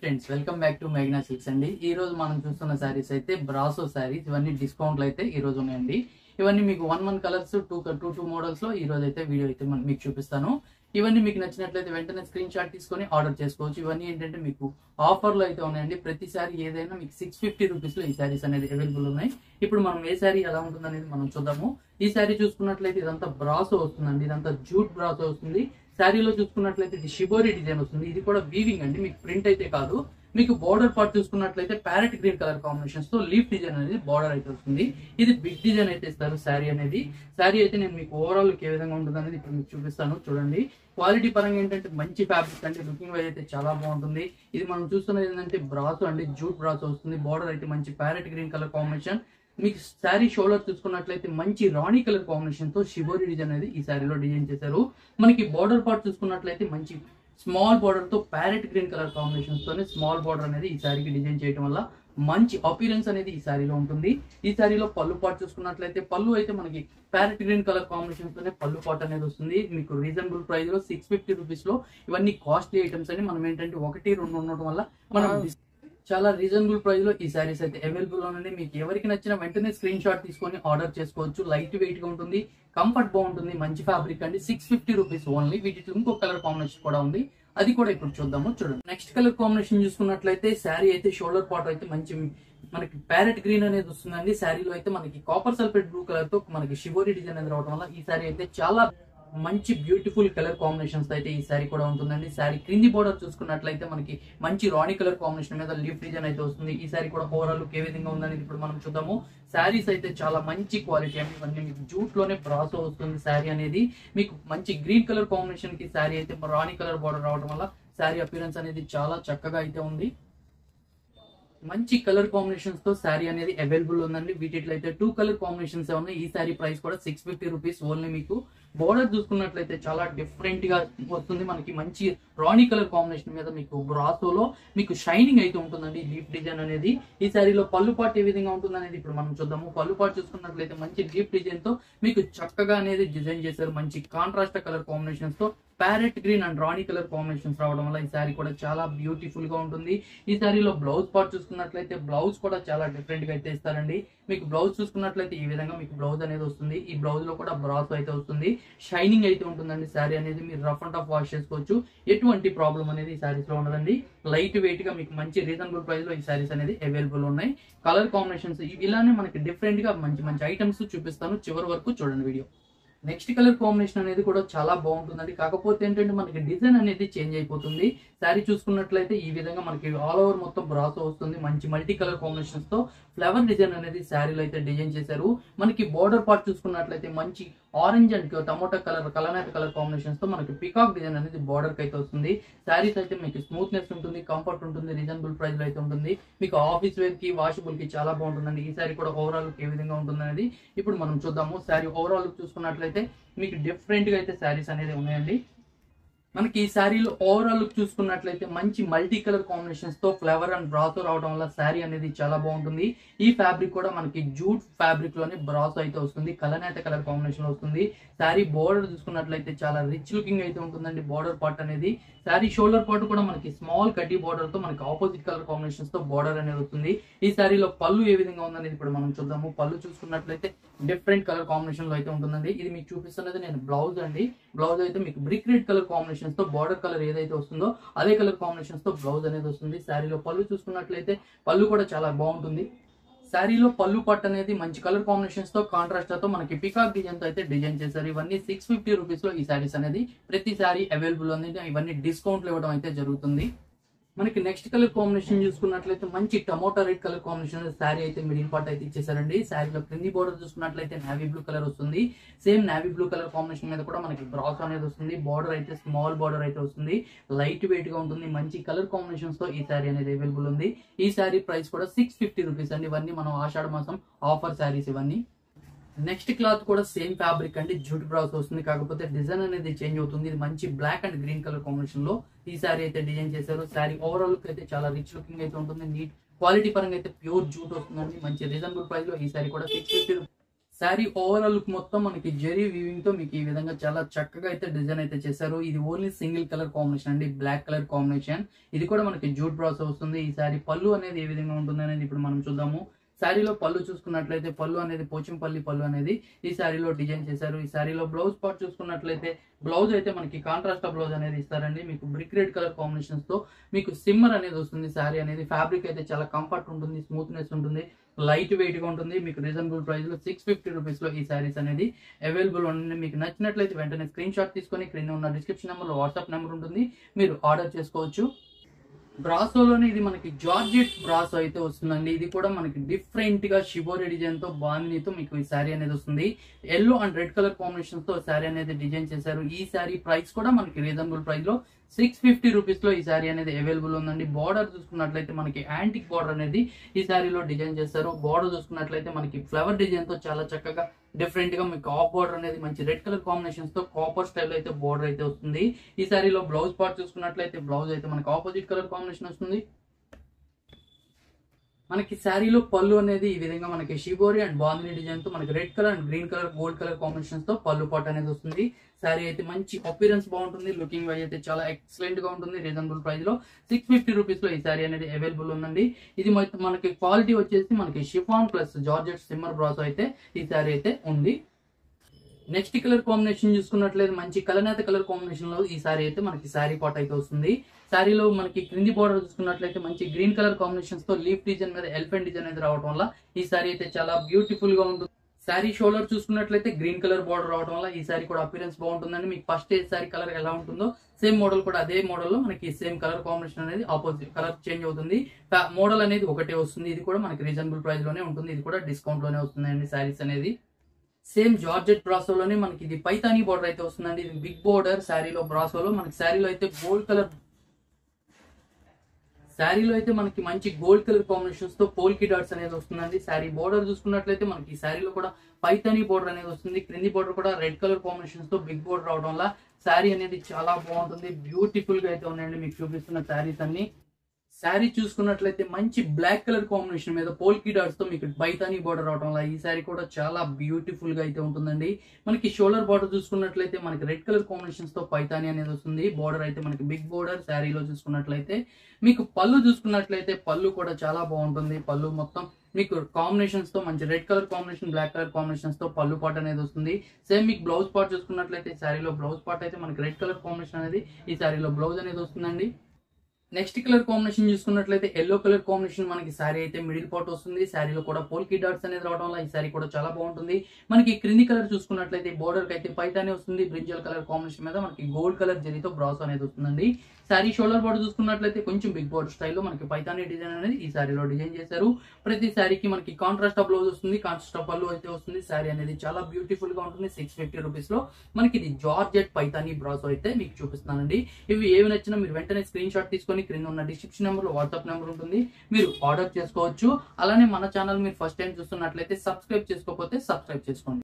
friends welcome back to మెగ్నా silks అండి ఈ రోజు మనం చూస్తున్న శారీస్ అయితే బ్రాసో శారీస్ ఇవన్నీ డిస్కౌంట్లు అయితే ఈ రోజు ఉన్నాయండి ఇవన్నీ మీకు one one colours two two two models లో ఈ రోజు అయితే వీడియో అయితే మన- మీకు చూపిస్తాను ఇవన్నీ మీకు నచ్చినట్లయితే వెంటనే స్క్రీన్ షాట్ తీసుకొని ఆర్డర్ చేసుకోవచ్చు ఇవన్నీ ఏంటంటే మీకు ఆఫర్ లో అయితే ఉన్నాయండి ప్రతి సారీ ఏదైనా మీకు సిక్స్ ఫిఫ్టీ రూపీస్ లో ఈ శారీస్ అనేది అవైలబుల్ ఉన్నాయి ఇప్పుడు మనం ఏ శారీ ఎలా ఉంటుంది అనేది మనం చూద్దాము ఈ శారీ చూసుకున్నట్లయితే ఇదంతా బ్రాసో వస్తుందండి ఇదంతా జూట్ బ్రాసో వస్తుంది శారీలో చూసుకున్నట్లయితే ఇది షిబోరి డిజైన్ వస్తుంది ఇది కూడా వీవింగ్ అండి మీకు ప్రింట్ అయితే కాదు మీకు బార్డర్ పార్ట్ చూసుకున్నట్లయితే ప్యారెట్ గ్రీన్ కలర్ కాంబినేషన్స్ తో లీఫ్ డిజైన్ అనేది బార్డర్ అయితే వస్తుంది ఇది బిగ్ డిజైన్ అయితే ఇస్తారు శారీ అనేది శారీ అయితే నేను మీకు ఓవరాల్ ఏ విధంగా ఉంటుంది అనేది ఇప్పుడు మీకు చూపిస్తాను చూడండి క్వాలిటీ పరంగా ఏంటంటే మంచి ఫ్యాబ్రిక్ అంటే లుకింగ్ వైజ్ అయితే చాలా బాగుంటుంది ఇది మనం చూస్తున్నది ఏంటంటే బ్రాసో అండి జూట్ బ్రాసో వస్తుంది బార్డర్ అయితే మంచి ప్యారెట్ గ్రీన్ కలర్ కాంబినేషన్ మీకు శారీ షోల్డర్ చూసుకున్నట్లయితే మంచి రాణి కలర్ కాంబినేషన్ తో షిబోరి డిజైన్ అనేది ఈ శారీలో డిజైన్ చేశారు మనకి బార్డర్ పార్ట్ చూసుకున్నట్లయితే మంచి స్మాల్ బార్డర్ తో ప్యారెట్ గ్రీన్ కలర్ కాంబినేషన్స్ తోనే స్మాల్ బార్డర్ అనేది ఈ శారీకి డిజైన్ చేయడం వల్ల మంచి అపీరెన్స్ అనేది ఈ శారీలో ఉంటుంది ఈ శారీలో పళ్ళు పాటు చూసుకున్నట్లయితే పళ్ళు అయితే మనకి ప్యారెట్ గ్రీన్ కలర్ కాంబినేషన్ తోనే పళ్ళు పాట్ అనేది వస్తుంది మీకు రీజనబుల్ ప్రైస్ లో సిక్స్ ఫిఫ్టీ రూపీస్ లో ఇవన్నీ కాస్ట్లీ ఐటమ్స్ అని మనం ఏంటంటే ఒకటి రెండు ఉండడం వల్ల మనం dis- చాలా రీజనబుల్ ప్రైస్ లో ఈ శారీస్ అయితే అవైలబుల్ ఉందండి మీకు ఎవరికి నచ్చిన వెంటనే స్క్రీన్ షాట్ తీసుకొని ఆర్డర్ చేసుకోవచ్చు లైట్ వెయిట్ గా ఉంటుంది కంఫర్ట్ బాగుంటుంది మంచి ఫ్యాబ్రిక్ అండి సిక్స్ ఫిఫ్టీ రూపీస్ ఓన్లీ వీటిలో ఇంకో కలర్ కాంబినేషన్ కూడా ఉంది అది కూడా ఇప్పుడు చూద్దాము చూడండి నెక్స్ట్ కలర్ కాంబినేషన్ చూసుకున్నట్లయితే శారీ అయితే షోల్డర్ పార్ట్ అయితే మంచి మనకి ప్యారెట్ గ్రీన్ అనేది వస్తుందండి శారీలో అయితే మనకి కాపర్ సల్ఫేట్ బ్లూ కలర్ తో మనకి షివోరి డిజైన్ అనేది రావడం వల్ల ఈ శారీ అయితే చాలా మంచి బ్యూటిఫుల్ కలర్ కాంబినేషన్స్ అయితే ఈ శారీ కూడా ఉంటుందండి శారీ క్రింది బోర్డర్ చూసుకున్నట్లయితే మనకి మంచి రాణి కలర్ కాంబినేషన్ మీద లీఫ్ డిజైన్ అయితే వస్తుంది ఈ శారీ కూడా ఓవరాల్ లుక్ ఏ విధంగా ఉందని ఇప్పుడు మనం చూద్దాము శారీస్ అయితే చాలా మంచి క్వాలిటీ అండి ఇవన్నీ మీకు జూట్ లోనే బ్రాసో వస్తుంది శారీ అనేది మీకు మంచి గ్రీన్ కలర్ కాంబినేషన్ కి శారీ అయితే రాణి కలర్ బోర్డర్ రావడం వల్ల శారీ అపిరెన్స్ అనేది చాలా చక్కగా అయితే ఉంది మంచి కలర్ కాంబినేషన్స్ తో శారీ అనేది అవైలబుల్ ఉందండి వీటిలో అయితే టూ కలర్ కాంబినేషన్స్ ఉన్నాయి ఈ శారీ ప్రైస్ కూడా సిక్స్ ఫిఫ్టీ రూపీస్ ఓన్లీ మీకు బోర్డర్ చూసుకున్నట్లయితే చాలా డిఫరెంట్ గా వస్తుంది మనకి మంచి రాణి కలర్ కాంబినేషన్ మీద మీకు బ్రాసోలో మీకు షైనింగ్ అయితే ఉంటుందండి లీఫ్ డిజైన్ అనేది ఈ శారీలో పళ్ళు పాటు ఏ విధంగా ఉంటుంది అనేది ఇప్పుడు మనం చూద్దాము పళ్ళు పాటు చూసుకున్నట్లయితే మంచి లీఫ్ డిజైన్ తో మీకు చక్కగా అనేది డిజైన్ చేశారు మంచి కాంట్రాస్ట్ కలర్ కాంబినేషన్స్ తో parrot green and rani colour combinations రావడం వల్ల ఈ శారీ కూడా చాలా బ్యూటిఫుల్ గా ఉంటుంది ఈ శారీలో బ్లౌజ్ పార్ట్ చూసుకున్నట్లయితే బ్లౌజ్ కూడా చాలా డిఫరెంట్ గా అయితే ఇస్తారండి మీకు బ్లౌజ్ చూసుకున్నట్లయితే ఈ విధంగా మీకు బ్లౌజ్ అనేది వస్తుంది ఈ బ్లౌజ్ లో కూడా బ్రాస్ అయితే వస్తుంది షైనింగ్ అయితే ఉంటుందండి శారీ అనేది మీరు రఫ్ అండ్ టఫ్ వాష్ చేసుకోవచ్చు ఎటువంటి ప్రాబ్లం అనేది ఈ శారీస్ లో ఉండదండి లైట్ వెయిట్ గా మీకు మంచి రీజనబుల్ ప్రైస్ లో ఈ శారీస్ అనేది అవైలబుల్ ఉన్నాయి కలర్ కాంబినేషన్స్ ఇలానే మనకి డిఫరెంట్ గా మంచి మంచి ఐటమ్స్ చూపిస్తాను చివరి వరకు చూడండి వీడియో నెక్స్ట్ కలర్ కాంబినేషన్ అనేది కూడా చాలా బాగుంటుందండి కాకపోతే ఏంటంటే మనకి డిజైన్ అనేది చేంజ్ అయిపోతుంది శారీ చూసుకున్నట్లయితే ఈ విధంగా మనకి ఆల్ ఓవర్ మొత్తం బ్రాసో వస్తుంది మంచి మల్టీ కలర్ కాంబినేషన్స్ తో ఫ్లవర్ డిజైన్ అనేది శారీలో అయితే డిజైన్ చేశారు మనకి బార్డర్ పార్ట్ చూసుకున్నట్లయితే మంచి ఆరెంజ్ అండ్ టమోటా కలర్ కలనాట్ కలర్ కాంబినేషన్స్ తో మనకి పికాక్ డిజైన్ అనేది బార్డర్ కి అయితే వస్తుంది శారీస్ అయితే మీకు స్మూత్నెస్ ఉంటుంది కంఫర్ట్ ఉంటుంది రీజనబుల్ ప్రైస్ లో అయితే ఉంటుంది మీకు ఆఫీస్ వేర్ కి వాషబుల్ కి చాలా బాగుంటుందండి ఈ శారీ కూడా ఓవరాల్ ఏ విధంగా ఉంటుంది అనేది ఇప్పుడు మనం చూద్దాము శారీ ఓవరాల్ చూసుకున్నట్లయితే మీకు డిఫరెంట్ గా అయితే శారీస్ అనేది ఉన్నాయండి మనకి ఈ శారీలో ఓవరాల్ లుక్ చూసుకున్నట్లయితే మంచి మల్టీ కలర్ కాంబినేషన్స్ తో ఫ్లవర్ అండ్ బ్రాతో రావడం వల్ల శారీ అనేది చాలా బాగుంటుంది ఈ ఫ్యాబ్రిక్ కూడా మనకి జూట్ ఫ్యాబ్రిక్ లోనే బ్రాతో అయితే వస్తుంది కలనేత కలర్ కాంబినేషన్ వస్తుంది శారీ బోర్డర్ చూసుకున్నట్లయితే చాలా రిచ్ లుకింగ్ అయితే ఉంటుందండి బోర్డర్ పార్ట్ అనేది శారీ షోల్డర్ పార్ట్ కూడా మనకి స్మాల్ కడ్డీ బార్డర్ తో మనకి ఆపోజిట్ కలర్ కాంబినేషన్స్ తో బార్డర్ అనేది వస్తుంది ఈ శారీలో పళ్ళు ఏ విధంగా ఉందనేది ఇప్పుడు మనం చూద్దాము పళ్ళు చూసుకున్నట్లయితే డిఫరెంట్ కలర్ కాంబినేషన్ లో అయితే ఉంటుందండి ఇది మీకు చూపిస్తున్నది నేను బ్లౌజ్ అండి బ్లౌజ్ అయితే మీకు బ్రిక్ రెడ్ కలర్ కాంబినేషన్స్ తో బార్డర్ కలర్ ఏదైతే వస్తుందో అదే కలర్ కాంబినేషన్స్ తో బ్లౌజ్ అనేది వస్తుంది శారీలో పళ్ళు చూసుకున్నట్లయితే పళ్ళు కూడా చాలా బాగుంటుంది శారీలో పళ్ళు పట్టు అనేది మంచి కలర్ కాంబినేషన్స్ తో కాంట్రాస్ట్ తో మనకి పికాక్ డిజైన్ తో అయితే డిజైన్ చేశారు ఇవన్నీ సిక్స్ ఫిఫ్టీ రూపీస్ లో ఈ శారీస్ అనేది ప్రతి శారీ అవైలబుల్ ఉంది ఇవన్నీ డిస్కౌంట్లు ఇవ్వడం అయితే జరుగుతుంది మనకి నెక్స్ట్ కలర్ కాంబినేషన్ చూసుకున్నట్లయితే మంచి tomato red colour combination sari అయితే మిడిల్ పార్ట్ అయితే ఇచ్చేసారండి శారీలో క్రింది బోర్డర్ చూసుకున్నట్లయితే నావీ బ్లూ కలర్ వస్తుంది same navy blue colour combination మీద కూడా మనకి బ్రాస్ అనేది వస్తుంది బార్డర్ అయితే స్మాల్ బార్డర్ అయితే వస్తుంది లైట్ వెయిట్ గా ఉంటుంది మంచి కలర్ కాంబినేషన్స్ తో ఈ శారీ అనేది అవైలబుల్ ఉంది ఈ శారీ ప్రైస్ కూడా సిక్స్ ఫిఫ్టీ రూపీస్ అండి ఇవన్నీ మనం ఆషాఢ మాసం ఆఫర్ శారీస్ ఇవన్నీ నెక్స్ట్ క్లాత్ కూడా సేమ్ ఫ్యాబ్రిక్ అండి జూట్ బ్రౌస్ వస్తుంది కాకపోతే డిజైన్ అనేది చేంజ్ అవుతుంది ఇది మంచి black and green colour combination లో ఈ శారీ అయితే డిజైన్ చేశారు శారీ ఓవరాల్ లుక్ అయితే చాలా రిచ్ లుకింగ్ అయితే ఉంటుంది నీట్ క్వాలిటీ పరంగా అయితే ప్యూర్ జూట్ వస్తుందండి మంచి రీజనబుల్ ప్రైస్ లో ఈ శారీ కూడా six fifty sari overall look మొత్తం మనకి జెరీ వీవింగ్ తో మీకు ఈ విధంగా చాలా చక్కగా అయితే డిజైన్ అయితే చేశారు ఇది ఓన్లీ సింగిల్ కలర్ కాంబినేషన్ అండి బ్లాక్ కలర్ కాంబినేషన్ ఇది కూడా మనకి జూట్ బ్రాస్ వస్తుంది ఈ శారీ పళ్ళు అనేది ఏ విధంగా ఉంటుంది అనేది ఇప్పుడు మనం చూద్దాము శారీలో పళ్ళు చూసుకున్నట్లయితే పళ్ళు అనేది పోచంపల్లి పళ్ళు అనేది ఈ శారీలో డిజైన్ చేశారు ఈ శారీలో బ్లౌజ్ పార్ట్ చూసుకున్నట్లయితే బ్లౌజ్ అయితే మనకి కాంట్రాస్ట్ బ్లౌజ్ అనేది ఇస్తారండి మీకు బ్రిక్ రెడ్ కలర్ కాంబినేషన్స్ తో మీకు సిమ్మర్ అనేది వస్తుంది శారీ అనేది ఫ్యాబ్రిక్ అయితే చాలా కంఫర్ట్ ఉంటుంది స్మూత్నెస్ ఉంటుంది లైట్ వెయిట్ గా ఉంటుంది మీకు రీజనబుల్ ప్రైస్ లో సిక్స్ ఫిఫ్టీ రూపీస్ లో ఈ శారీస్ అనేది అవైలబుల్ ఉంటుంది మీకు నచ్చినట్లయితే వెంటనే స్క్రీన్ షాట్ తీసుకొని క్రింద ఉన్న డిస్క్రిప్షన్ నెంబర్ లో వాట్సాప్ నెంబర్ ఉంటుంది మీరు ఆర్డర్ చేసుకోవచ్చు బ్రాసోలోనే ఇది మనకి జార్జెట్ బ్రాసో అయితే వస్తుందండి ఇది కూడా మనకి డిఫరెంట్ గా షిబోరి డిజైన్ తో బాందీతో మీకు ఈ శారీ అనేది వస్తుంది yellow and red colour combination తో శారీ అనేది డిజైన్ చేశారు ఈ శారీ ప్రైస్ కూడా మనకి రీజనబుల్ ప్రైస్ లో సిక్స్ ఫిఫ్టీ రూపీస్ లో ఈ శారీ అనేది అవైలబుల్ ఉందండి బార్డర్ చూసుకున్నట్లయితే మనకి యాంటిక్ బార్డర్ అనేది ఈ శారీలో డిజైన్ చేస్తారు బార్డర్ చూసుకున్నట్లయితే మనకి ఫ్లవర్ డిజైన్ తో చాలా చక్కగా డిఫరెంట్ గా మీకు ఆఫ్ బార్డర్ అనేది మంచి రెడ్ కలర్ కాంబినేషన్స్ తో కాపర్ స్టైల్ అయితే బార్డర్ అయితే వస్తుంది ఈ శారీలో బ్లౌజ్ పార్ట్ చూసుకున్నట్లయితే బ్లౌజ్ అయితే మనకి ఆపోజిట్ కలర్ కాంబినేషన్ వస్తుంది మనకి శారీలో పళ్ళు అనేది ఈ విధంగా మనకి షిబోరి అండ్ బాందిని డిజైన్ తో మనకి red colour and green colour gold colour combinations తో పళ్ళు పాట్ అనేది వస్తుంది శారీ అయితే మంచి అపీరెన్స్ బాగుంటుంది లుకింగ్ వైజ్ అయితే చాలా ఎక్సలెంట్ గా ఉంటుంది రీజనబుల్ ప్రైస్ లో సిక్స్ ఫిఫ్టీ రూపీస్ లో ఈ శారీ అనేది అవైలబుల్ ఉందండి ఇది మొత్తం మనకి క్వాలిటీ వచ్చేసి మనకి షిఫాన్ ప్లస్ జార్జెట్ సిమ్మర్ బ్రాస్ అయితే ఈ శారీ అయితే ఉంది నెక్స్ట్ కలర్ కాంబినేషన్ చూసుకున్నట్లయితే మంచి కలనేత కలర్ కాంబినేషన్ లో ఈ సారీ అయితే మనకి శారీ పాట్ అయితే వస్తుంది శారీలో మనకి క్రింది బార్డర్ చూసుకున్నట్లయితే మంచి గ్రీన్ కలర్ కాంబినేషన్స్ తో లీఫ్ డిజైన్ మీద ఎలిఫెంట్ డిజైన్ అనేది రావడం వల్ల ఈ సారీ అయితే చాలా బ్యూటిఫుల్ గా ఉంటుంది శారీ షోల్డర్ చూసుకున్నట్లయితే గ్రీన్ కలర్ బార్డర్ రావడం వల్ల ఈ సారీ కూడా అపీరెన్స్ బాగుంటుందండి మీకు ఫస్ట్ ఏ సారీ కలర్ ఎలా ఉంటుందో సేమ్ మోడల్ కూడా అదే మోడల్ లో మనకి సేమ్ కలర్ కాంబినేషన్ అనేది ఆపోజిట్ కలర్ చేంజ్ అవుతుంది మోడల్ అనేది ఒకటే వస్తుంది ఇది కూడా మనకి రీజనబుల్ ప్రైస్ లోనే ఉంటుంది ఇది కూడా డిస్కౌంట్ లోనే వస్తుందండి శారీస్ అనేది సేమ్ జార్జెట్ బ్రాసోలోనే మనకి ఇది పైతానీ బార్డర్ అయితే వస్తుందండి ఇది బిగ్ బార్డర్ శారీలో బ్రాసోలో మనకి శారీలో అయితే గోల్డ్ కలర్ శారీలో అయితే మనకి మంచి గోల్డ్ కలర్ కాంబినేషన్స్ తో పోల్కి డాట్స్ అనేది వస్తుందండి శారీ బోర్డర్ చూసుకున్నట్లయితే మనకి ఈ శారీలో కూడా పైతానీ బోర్డర్ అనేది వస్తుంది క్రింది బోర్డర్ కూడా రెడ్ కలర్ కాంబినేషన్స్ తో బిగ్ బోర్డర్ రావడం వల్ల శారీ అనేది చాలా బాగుంటుంది బ్యూటిఫుల్ గా అయితే ఉన్నాయండి మీకు చూపిస్తున్న శారీస్ అన్ని శారీ చూసుకున్నట్లయితే మంచి బ్లాక్ కలర్ కాంబినేషన్ మీద పోల్కి డాట్స్ తో మీకు బైతానీ బార్డర్ రావడం వల్ల ఈ శారీ కూడా చాలా బ్యూటిఫుల్ గా అయితే ఉంటుందండి మనకి షోల్డర్ బార్డర్ చూసుకున్నట్లయితే మనకి రెడ్ కలర్ కాంబినేషన్స్ తో పైతానీ అనేది వస్తుంది బార్డర్ అయితే మనకి బిగ్ బార్డర్ శారీలో చూసుకున్నట్లయితే మీకు పళ్ళు చూసుకున్నట్లయితే పళ్ళు కూడా చాలా బాగుంటుంది పళ్ళు మొత్తం మీకు కాంబినేషన్స్ తో మంచి red colour combination black colour combinations తో పళ్ళు పాట్ అనేది వస్తుంది సేమ్ మీకు బ్లౌజ్ పార్ట్ చూసుకున్నట్లయితే శారీలో బ్లౌజ్ పార్ట్ అయితే మనకి రెడ్ కలర్ కాంబినేషన్ అనేది ఈ శారీలో బ్లౌజ్ అనేది వస్తుందండి నెక్స్ట్ కలర్ కాంబినేషన్ చూసుకున్నట్లయితే ఎల్లో కలర్ కాంబినేషన్ మనకి శారీ అయితే మిడిల్ పార్ట్ వస్తుంది శారీలో కూడా పోల్కి డాట్స్ అనేది రావడం వల్ల ఈ శారీ కూడా చాలా బాగుంటుంది మనకి క్రింది కలర్ చూసుకున్నట్లయితే బోర్డర్ కి అయితే పైతానే వస్తుంది బ్రింజల్ కలర్ కాంబినేషన్ మీద మనకి గోల్డ్ కలర్ జరీతో బ్రాస్ అనేది వస్తుందండి శారీ షోల్డర్ బార్డర్ చూసుకున్నట్లయితే కొంచెం బిగ్ బార్డర్ స్టైల్లో మనకి పైతానీ డిజైన్ అనేది ఈ శారీలో డిజైన్ చేశారు ప్రతి శారీకి మనకి కాంట్రాస్ట్ బ్లౌజ్ వస్తుంది కాంట్రాస్ట్ పళ్ళు అయితే వస్తుంది శారీ అనేది చాలా బ్యూటిఫుల్ గా ఉంటుంది సిక్స్ ఫిఫ్టీ రూపీస్ లో మనకి ఇది జార్జెట్ పైతానీ బ్రాస్ అయితే మీకు చూపిస్తున్నానండి ఇవి ఏవి నచ్చినా మీరు వెంటనే స్క్రీన్ షాట్ తీసుకొని క్రింద ఉన్న డిస్క్రిప్షన్ నెంబర్ లో వాట్సాప్ నెంబర్ ఉంటుంది మీరు ఆర్డర్ చేసుకోవచ్చు అలానే మన ఛానల్ మీరు ఫస్ట్ టైం చూస్తున్నట్లయితే సబ్స్క్రైబ్ చేసుకోకపోతే సబ్స్క్రైబ్ చేసుకోండి